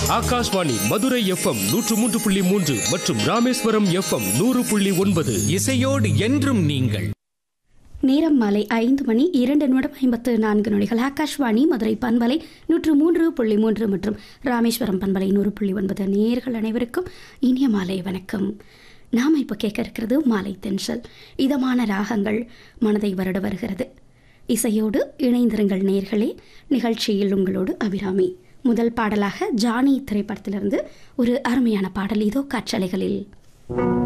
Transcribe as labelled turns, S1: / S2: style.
S1: Akashvani Madurai FM நூற்று மூன்று புள்ளி மூன்று மற்றும் ராமேஸ்வரம் எஃப்எம் நூறு புள்ளி ஒன்பது
S2: இசையோடு என்றும் நீங்கள்
S3: நேரம் மாலை ஐந்து மணி இரண்டு நிமிடம் ஐம்பத்து நான்கு நொடிகள் ஆகாஷ்வாணி மதுரை பண்பலை நூற்று மூன்று புள்ளி மூன்று மற்றும் ராமேஸ்வரம் பண்பலை நூறு புள்ளி ஒன்பது நேர்கள் அனைவருக்கும் இனிய மாலை வணக்கம் நாம் இப்போ கேட்க இருக்கிறது மாலை தென்றல் இதமான ராகங்கள் மனதை வருட வருகிறது இசையோடு இணைந்திருங்கள் நேர்களே நிகழ்ச்சியில் உங்களோடு அபிராமி முதல் பாடலாக ஜானி திரைப்படத்திலிருந்து ஒரு அருமையான பாடல் இதோ காற்றலைகளில்